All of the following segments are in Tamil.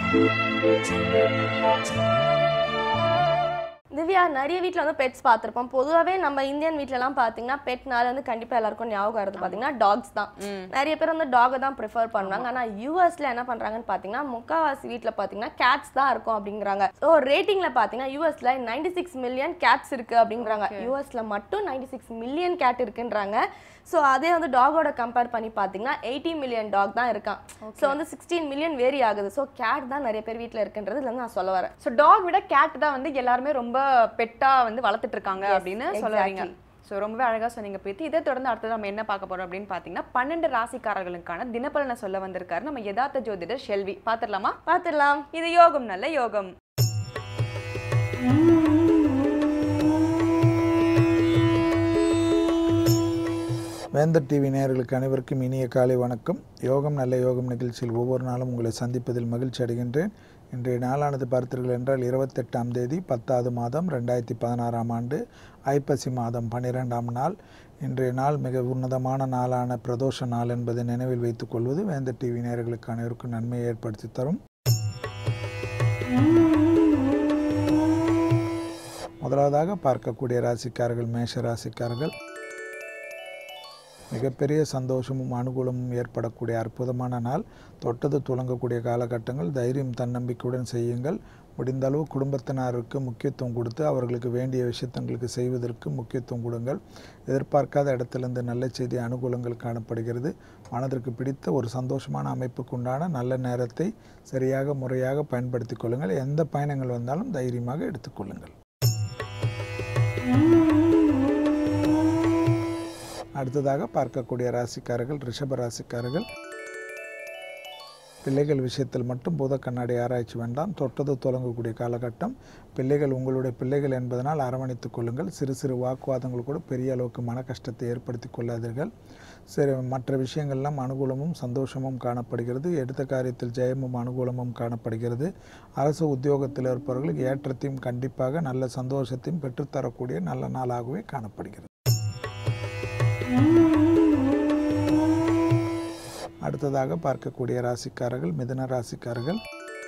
திவ்யா நிறைய வீட்டில் வந்து பெட்ஸ் பார்த்துருப்போம் பொதுவாகவே நம்ம இந்தியன் வீட்டிலலாம் பார்த்தீங்கன்னா பெட்னால வந்து கண்டிப்பாக எல்லாருக்கும் ஞாபகம் வருது பார்த்தீங்கன்னா டாக்ஸ் தான் நிறைய பேர் வந்து டாகை தான் ப்ரிஃபர் பண்ணுவாங்க ஆனால் யூஎஸ்ல என்ன பண்ணுறாங்கன்னு பார்த்தீங்கன்னா முக்கால்வாசி வீட்டில் பார்த்தீங்கன்னா கேட்ஸ் தான் இருக்கும் அப்படிங்கிறாங்க ஸோ ரேட்டிங்கில் பார்த்தீங்கன்னா யூஎஸ்ல நைன்டி சிக்ஸ் மில்லியன் கேட்ஸ் இருக்கு அப்படிங்கிறாங்க யூஎஸ்ல மட்டும் நைன்டி சிக்ஸ் மில்லியன் கேட் இருக்குன்றாங்க ஸோ அதே வந்து டாகோட கம்பேர் பண்ணி பார்த்தீங்கன்னா எயிட்டி மில்லியன் டாக் தான் இருக்கான் ஸோ வந்து சிக்ஸ்டீன் மில்லியன் வேரி ஆகுது ஸோ கேட் தான் நிறைய பேர் வீட்டில் இருக்குன்றது இதுல இருந்து நான் சொல்ல வரேன் ஸோ டாக் விட கேட் தான் வந்து எல்லாருமே ரொம்ப பெட்டா வந்து வளர்த்துட்டு இருக்காங்க Yes, அப்படின்னு சொல்லுவீங்க exactly. ஸோ ரொம்பவே அழகா சொன்னீங்க பிரீத்தி இதை தொடர்ந்து அடுத்தது நம்ம என்ன பார்க்க போறோம் அப்படின்னு பார்த்தீங்கன்னா பன்னெண்டு ராசிக்காரர்களுக்கான தினப்பலனை சொல்ல வந்திருக்காரு நம்ம யதார்த்த ஜோதிடர் ஷெல்வி பார்த்துடலாமா பார்த்துடலாம் இது யோகம் நல்ல யோகம் வேந்தர் டிவி நேயர்களுக்கு அனைவருக்கும் இனிய காலை வணக்கம் யோகம் நல்ல யோகம் நிகழ்ச்சியில் ஒவ்வொரு நாளும் உங்களை சந்திப்பதில் மகிழ்ச்சி அடைகின்றேன் இன்றைய நாளானது பார்த்தீர்கள் என்றால் இருபத்தெட்டாம் தேதி பத்தாவது மாதம் ரெண்டாயிரத்தி பதினாறாம் ஆண்டு ஐப்பசி மாதம் பன்னிரெண்டாம் நாள் இன்றைய நாள் மிக உன்னதமான நாளான பிரதோஷ நாள் என்பதை நினைவில் வைத்துக் கொள்வது வேந்தர் டிவி நேயர்களுக்கு அனைவருக்கும் நன்மையை ஏற்படுத்தி தரும் முதலாவதாக பார்க்கக்கூடிய ராசிக்காரர்கள் மேஷ ராசிக்காரர்கள் மிகப்பெரிய சந்தோஷமும் அனுகூலமும் ஏற்படக்கூடிய அற்புதமான நாள் தொட்டது துளங்கக்கூடிய காலகட்டங்கள் தைரியம் தன்னம்பிக்கையுடன் செய்யுங்கள் முடிந்த அளவு குடும்பத்தினருக்கு முக்கியத்துவம் கொடுத்து அவர்களுக்கு வேண்டிய விஷயத்தங்களுக்கு செய்வதற்கு முக்கியத்துவம் கொடுங்கள் எதிர்பார்க்காத இடத்திலிருந்து நல்ல செய்தி அனுகூலங்கள் காணப்படுகிறது மனதிற்கு பிடித்த ஒரு சந்தோஷமான அமைப்புக்கு உண்டான நல்ல நேரத்தை சரியாக முறையாக பயன்படுத்திக் கொள்ளுங்கள் எந்த பயணங்கள் வந்தாலும் தைரியமாக எடுத்துக்கொள்ளுங்கள் அடுத்ததாக பார்க்கக்கூடிய ராசிக்காரர்கள் ரிஷப ராசிக்காரர்கள் பிள்ளைகள் விஷயத்தில் மட்டும் பூத கண்ணாடி ஆராய்ச்சி வேண்டாம் தொட்டது தொடங்கக்கூடிய காலகட்டம் பிள்ளைகள் உங்களுடைய பிள்ளைகள் என்பதனால் அரவணைத்துக் கொள்ளுங்கள் சிறு சிறு வாக்குவாதங்கள் கூட பெரிய அளவுக்கு மன கஷ்டத்தை ஏற்படுத்தி கொள்ளாதீர்கள் சரி மற்ற விஷயங்கள்லாம் அனுகூலமும் சந்தோஷமும் காணப்படுகிறது எடுத்த காரியத்தில் ஜெயமும் அனுகூலமும் காணப்படுகிறது அரசு உத்தியோகத்தில் இருப்பவர்களுக்கு ஏற்றத்தையும் கண்டிப்பாக நல்ல சந்தோஷத்தையும் பெற்றுத்தரக்கூடிய நல்ல நாளாகவே காணப்படுகிறது அடுத்ததாக பார்க்கக்கூடிய ராசிக்காரர்கள் மிதுன ராசிக்காரர்கள்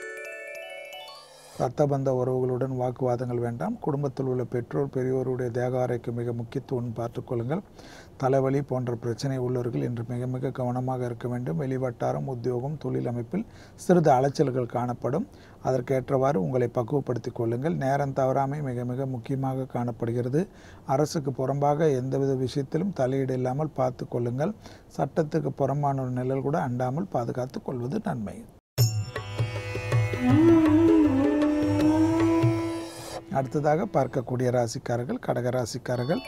ரத்தபந்த உறவுகளுடன் வாக்குவாதங்கள் வேண்டாம் குடும்பத்தில் உள்ள பெற்றோர் பெரியோருடைய தேக ஆரோக்கியம் மிக முக்கியத்துவம் பார்த்துக்கொள்ளுங்கள் தலைவலி போன்ற பிரச்சனை உள்ளவர்கள் இன்று மிக மிக கவனமாக இருக்க வேண்டும் வெளிவட்டாரம் உத்தியோகம் தொழில் அமைப்பில் சிறிது அலைச்சல்கள் காணப்படும் அதற்கேற்றவாறு உங்களை பக்குவப்படுத்திக் கொள்ளுங்கள் நேரம் தவறாமை மிக மிக முக்கியமாக காணப்படுகிறது அரசுக்கு புறம்பாக எந்தவித விஷயத்திலும் தலையீடு இல்லாமல் பார்த்து கொள்ளுங்கள் சட்டத்துக்கு புறம்பான ஒரு நிழல் கூட அண்டாமல் பாதுகாத்துக் கொள்வது நன்மை அடுத்ததாக பார்க்கக்கூடிய ராசிக்காரர்கள் கடக ராசிக்காரர்கள்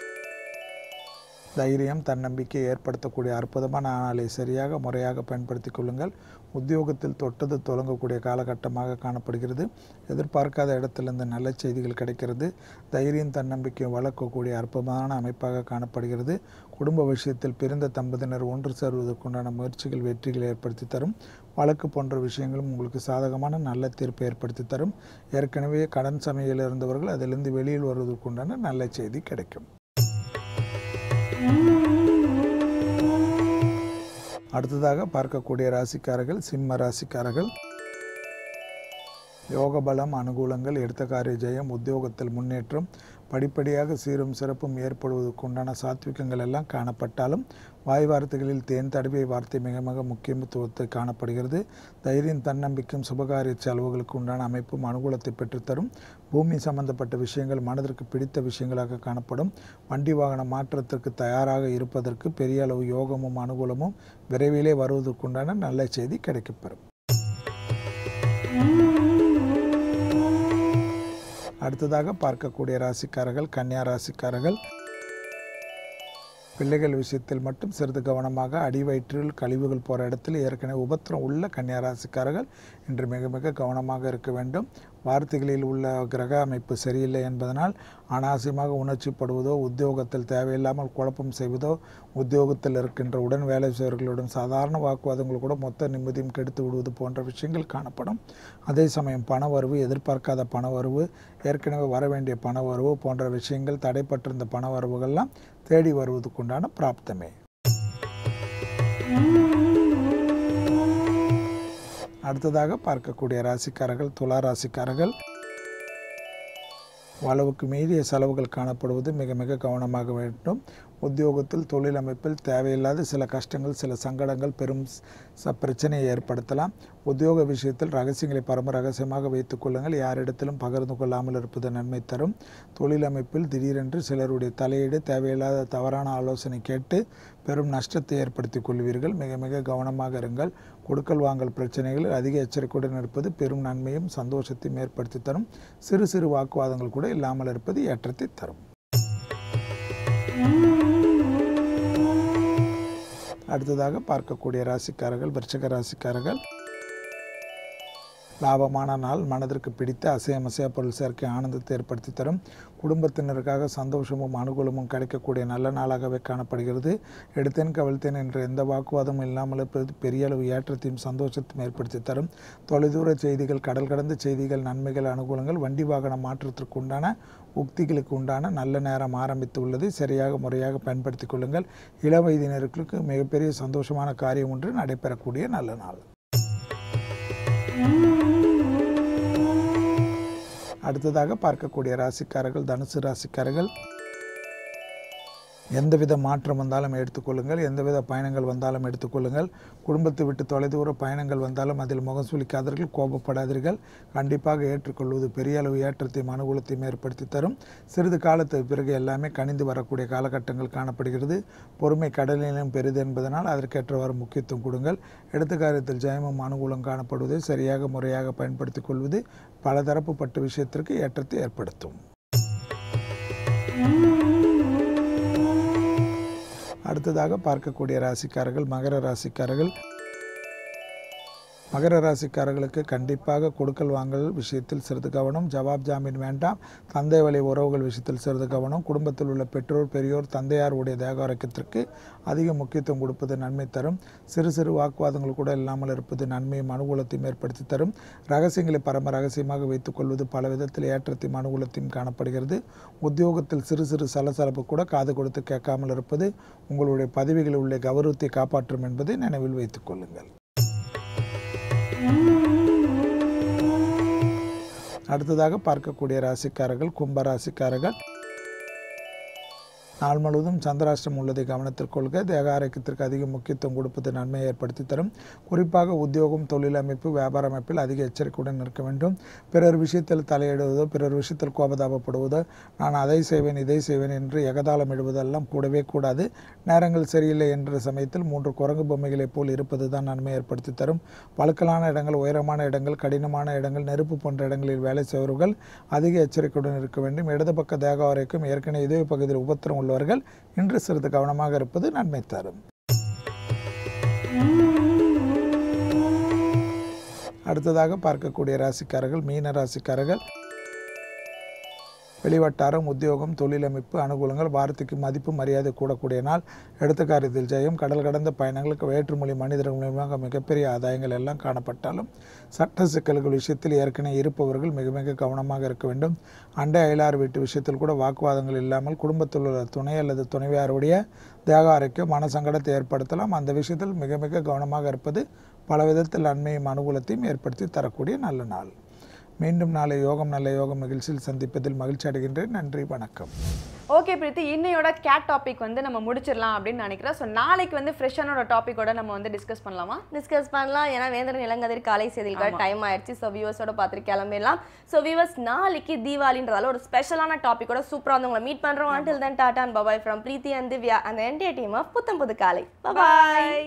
தைரியம் தன்னம்பிக்கை ஏற்படுத்தக்கூடிய அற்புதமான நாளை சரியாக முறையாக பயன்படுத்திக் கொள்ளுங்கள் உத்தியோகத்தில் தொட்டது தொடங்கக்கூடிய காலகட்டமாக காணப்படுகிறது எதிர்பார்க்காத இடத்திலிருந்து நல்ல செய்திகள் கிடைக்கிறது தைரியம் தன்னம்பிக்கை வளர்க்கக்கூடிய அற்புதமான அமைப்பாக காணப்படுகிறது குடும்ப விஷயத்தில் பிறந்த தம்பதியினர் ஒன்று சேருவதற்குண்டான முயற்சிகள் வெற்றிகளை ஏற்படுத்தி தரும் வழக்கு போன்ற விஷயங்களும் உங்களுக்கு சாதகமான நல்ல தீர்ப்பை ஏற்படுத்தி தரும் ஏற்கனவே கடன் சமையல் இருந்தவர்கள் அதிலிருந்து வெளியில் வருவதற்குண்டான நல்ல செய்தி கிடைக்கும் அடுத்ததாக பார்க்கக்கூடிய ராசிக்காரர்கள் சிம்ம ராசிக்காரர்கள் யோக பலம் அனுகூலங்கள் எடுத்த காரிய ஜெயம் உத்தியோகத்தில் முன்னேற்றம் படிப்படியாக சீரும் சிறப்பும் ஏற்படுவதற்குண்டான சாத்விகங்கள் எல்லாம் காணப்பட்டாலும் வாய் வார்த்தைகளில் தேன் தடவிய வார்த்தை மிக மிக முக்கியத்துவத்தை காணப்படுகிறது தைரியம் தன்னம்பிக்கையும் சுபகாரிய செலவுகளுக்கு உண்டான அமைப்பும் அனுகூலத்தை பெற்றுத்தரும் பூமி சம்பந்தப்பட்ட விஷயங்கள் மனதிற்கு பிடித்த விஷயங்களாக காணப்படும் வண்டி வாகன மாற்றத்திற்கு தயாராக இருப்பதற்கு பெரிய அளவு யோகமும் அனுகூலமும் விரைவிலே வருவதற்குண்டான நல்ல செய்தி கிடைக்கப்பெறும் அடுத்ததாக பார்க்கக்கூடிய ராசிக்காரர்கள் கன்னியா ராசிக்காரர்கள் பிள்ளைகள் விஷயத்தில் மட்டும் சிறிது கவனமாக அடிவயிற்றில் கழிவுகள் போகிற இடத்தில் ஏற்கனவே உபத்திரம் உள்ள கன்னியா ராசிக்காரர்கள் இன்று மிக மிக கவனமாக இருக்க வேண்டும் வார்த்தைகளில் உள்ள கிரக அமைப்பு சரியில்லை என்பதனால் அனாவசியமாக உணர்ச்சிப்படுவதோ உத்தியோகத்தில் தேவையில்லாமல் குழப்பம் செய்வதோ உத்தியோகத்தில் இருக்கின்ற உடன் வேலை செய்வர்களுடன் சாதாரண வாக்குவாதங்கள் கூட மொத்த நிம்மதியும் கெடுத்து விடுவது போன்ற விஷயங்கள் காணப்படும் அதே சமயம் பண வரவு எதிர்பார்க்காத பண வரவு ஏற்கனவே வர வேண்டிய பண வரவு போன்ற விஷயங்கள் தடைப்பட்டிருந்த பண வரவுகள்லாம் தேடி வருவதற்குண்டான பிராப்தமே அடுத்ததாக பார்க்கக்கூடிய ராசிக்காரர்கள் துலா ராசிக்காரர்கள் அளவுக்கு மீறிய செலவுகள் காணப்படுவது மிக மிக கவனமாக வேண்டும் உத்தியோகத்தில் தொழில் அமைப்பில் தேவையில்லாத சில கஷ்டங்கள் சில சங்கடங்கள் பெரும் ச பிரச்சனையை ஏற்படுத்தலாம் உத்தியோக விஷயத்தில் ரகசியங்களை பரம ரகசியமாக வைத்துக் கொள்ளுங்கள் யாரிடத்திலும் பகிர்ந்து கொள்ளாமல் இருப்பது நன்மை தரும் தொழில் அமைப்பில் திடீரென்று சிலருடைய தலையீடு தேவையில்லாத தவறான ஆலோசனை கேட்டு பெரும் நஷ்டத்தை ஏற்படுத்திக் கொள்வீர்கள் மிக மிக கவனமாக இருங்கள் கொடுக்கல் வாங்கல் பிரச்சனைகளில் அதிக எச்சரிக்கையுடன் இருப்பது பெரும் நன்மையும் சந்தோஷத்தையும் ஏற்படுத்தி தரும் சிறு சிறு வாக்குவாதங்கள் கூட இல்லாமல் இருப்பது ஏற்றத்தை தரும் அடுத்ததாக பார்க்கக்கூடிய ராசிக்காரர்கள் விருச்சக ராசிக்காரர்கள் லாபமான நாள் மனதிற்கு பிடித்த அசையமசைய பொருள் சேர்க்கை ஆனந்தத்தை ஏற்படுத்தி தரும் குடும்பத்தினருக்காக சந்தோஷமும் அனுகூலமும் கிடைக்கக்கூடிய நல்ல நாளாகவே காணப்படுகிறது எடுத்தேன் கவிழ்த்தேன் என்ற எந்த வாக்குவாதமும் இல்லாமல் இருப்பது பெரிய அளவு ஏற்றத்தையும் சந்தோஷத்தையும் ஏற்படுத்தி தரும் தொலைதூர செய்திகள் கடல் கடந்த செய்திகள் நன்மைகள் அனுகூலங்கள் வண்டி வாகன மாற்றத்திற்கு உண்டான உக்திகளுக்கு உண்டான நல்ல நேரம் ஆரம்பித்து உள்ளது சரியாக முறையாக பயன்படுத்திக் கொள்ளுங்கள் இள வயதினர்களுக்கு மிகப்பெரிய சந்தோஷமான காரியம் ஒன்று நடைபெறக்கூடிய நல்ல நாள் அடுத்ததாக பார்க்கக்கூடிய ராசிக்காரர்கள் தனுசு ராசிக்காரர்கள் எந்தவித மாற்றம் வந்தாலும் எடுத்துக்கொள்ளுங்கள் எந்தவித பயணங்கள் வந்தாலும் எடுத்துக்கொள்ளுங்கள் குடும்பத்தை விட்டு தொலைதூர பயணங்கள் வந்தாலும் அதில் முகம் சுளிக்காதீர்கள் கோபப்படாதீர்கள் கண்டிப்பாக ஏற்றுக்கொள்வது பெரிய அளவு ஏற்றத்தையும் அனுகூலத்தையும் ஏற்படுத்தி தரும் சிறிது காலத்துக்கு பிறகு எல்லாமே கனிந்து வரக்கூடிய காலகட்டங்கள் காணப்படுகிறது பொறுமை கடலிலும் பெரிது என்பதனால் அதற்கேற்றவாறு முக்கியத்துவம் கொடுங்கள் எடுத்த காரியத்தில் ஜெயமும் அனுகூலம் காணப்படுவதை சரியாக முறையாக பயன்படுத்திக் கொள்வது பலதரப்புப்பட்ட விஷயத்திற்கு ஏற்றத்தை ஏற்படுத்தும் அடுத்ததாக பார்க்கக்கூடிய ராசிக்காரர்கள் மகர ராசிக்காரர்கள் மகர ராசிக்காரர்களுக்கு கண்டிப்பாக கொடுக்கல் வாங்கல் விஷயத்தில் சிறிது கவனம் ஜவாப் ஜாமீன் வேண்டாம் தந்தை வழி உறவுகள் விஷயத்தில் சிறிது கவனம் குடும்பத்தில் உள்ள பெற்றோர் பெரியோர் தந்தையார் உடைய தேக ஆரோக்கியத்திற்கு அதிக முக்கியத்துவம் கொடுப்பது நன்மை தரும் சிறு சிறு வாக்குவாதங்கள் கூட இல்லாமல் இருப்பது நன்மையும் அனுகூலத்தையும் ஏற்படுத்தி தரும் ரகசியங்களை பரம ரகசியமாக வைத்துக் கொள்வது பல விதத்தில் ஏற்றத்தையும் அனுகூலத்தையும் காணப்படுகிறது உத்தியோகத்தில் சிறு சிறு சலசலப்பு கூட காது கொடுத்து கேட்காமல் இருப்பது உங்களுடைய பதவிகளில் உள்ள கௌரவத்தை காப்பாற்றும் என்பதை நினைவில் வைத்துக் கொள்ளுங்கள் அடுத்ததாக பார்க்கக்கூடிய ராசிக்காரர்கள் கும்ப ராசிக்காரர்கள் நாள் முழுவதும் சந்திராஷ்டிரம் உள்ளதை கவனத்தில் கொள்க தேக ஆரோக்கியத்திற்கு அதிக முக்கியத்துவம் கொடுப்பது நன்மையை ஏற்படுத்தி தரும் குறிப்பாக உத்தியோகம் தொழில் அமைப்பு வியாபார அமைப்பில் அதிக எச்சரிக்கையுடன் இருக்க வேண்டும் பிறர் விஷயத்தில் தலையிடுவதோ பிறர் விஷயத்தில் கோபதாபப்படுவதோ நான் அதை செய்வேன் இதை செய்வேன் என்று எகதாளம் இடுவதெல்லாம் கூடவே கூடாது நேரங்கள் சரியில்லை என்ற சமயத்தில் மூன்று குரங்கு பொம்மைகளைப் போல் இருப்பது தான் நன்மை ஏற்படுத்தி தரும் பழுக்கலான இடங்கள் உயரமான இடங்கள் கடினமான இடங்கள் நெருப்பு போன்ற இடங்களில் வேலை செய்வர்கள் அதிக எச்சரிக்கையுடன் இருக்க வேண்டும் இடது பக்க தேக ஆரோக்கியம் ஏற்கனவே இதய பகுதியில் உபத்திரம் உள்ளவர்கள் இன்று சிறிது கவனமாக இருப்பது நன்மை தரும் அடுத்ததாக பார்க்கக்கூடிய ராசிக்காரர்கள் மீன ராசிக்காரர்கள் வெளிவட்டாரம் உத்தியோகம் தொழிலமைப்பு அனுகூலங்கள் வாரத்துக்கு மதிப்பு மரியாதை கூடக்கூடிய நாள் எடுத்த காரியத்தில் ஜெயம் கடல் கடந்த பயணங்களுக்கு வேற்றுமொழி மனிதர்கள் மூலியமாக மிகப்பெரிய ஆதாயங்கள் எல்லாம் காணப்பட்டாலும் சட்ட சிக்கல்கள் விஷயத்தில் ஏற்கனவே இருப்பவர்கள் மிக மிக கவனமாக இருக்க வேண்டும் அண்டை அயலார் வீட்டு விஷயத்தில் கூட வாக்குவாதங்கள் இல்லாமல் குடும்பத்தில் உள்ள துணை அல்லது துணைவியாருடைய தேக ஆரோக்கியம் மன சங்கடத்தை ஏற்படுத்தலாம் அந்த விஷயத்தில் மிக மிக கவனமாக இருப்பது பல விதத்தில் நன்மையும் அனுகூலத்தையும் ஏற்படுத்தி தரக்கூடிய நல்ல நாள் மீண்டும் நாளை யோகம் நல்ல யோகம் நிகழ்ச்சியில் சந்திப்பதில் மகிழ்ச்சி அடைகின்றேன் நன்றி வணக்கம் ஓகே பிரீத்தி இன்னையோட கேட் டாபிக் வந்து நம்ம முடிச்சிடலாம் அப்படின்னு நினைக்கிறேன் ஸோ நாளைக்கு வந்து ஃப்ரெஷ்ஷான டாபிக்கோட நம்ம வந்து டிஸ்கஸ் பண்ணலாமா டிஸ்கஸ் பண்ணலாம் ஏன்னா வேந்தரன் இளங்கதிர் காலை செய்திகள் டைம் ஆயிடுச்சு ஸோ வியூவர்ஸோட பார்த்துட்டு கிளம்பிடலாம் ஸோ வியூவர்ஸ் நாளைக்கு தீபாவளின்றதால ஒரு ஸ்பெஷலான டாபிக்கோட சூப்பராக வந்து உங்களை மீட் பண்ணுறோம் until then டாடா and bye bye from Preethi and Divya அந்த என்டிஏ டீம் ஆஃப் புத்தம் புது காலை பாய்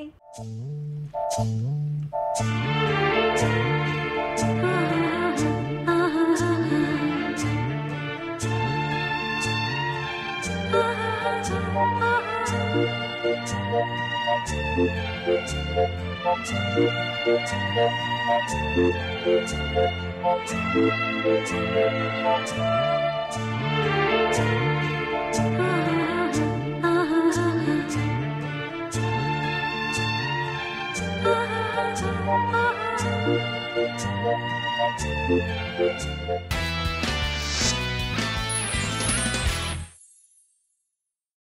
Thank you.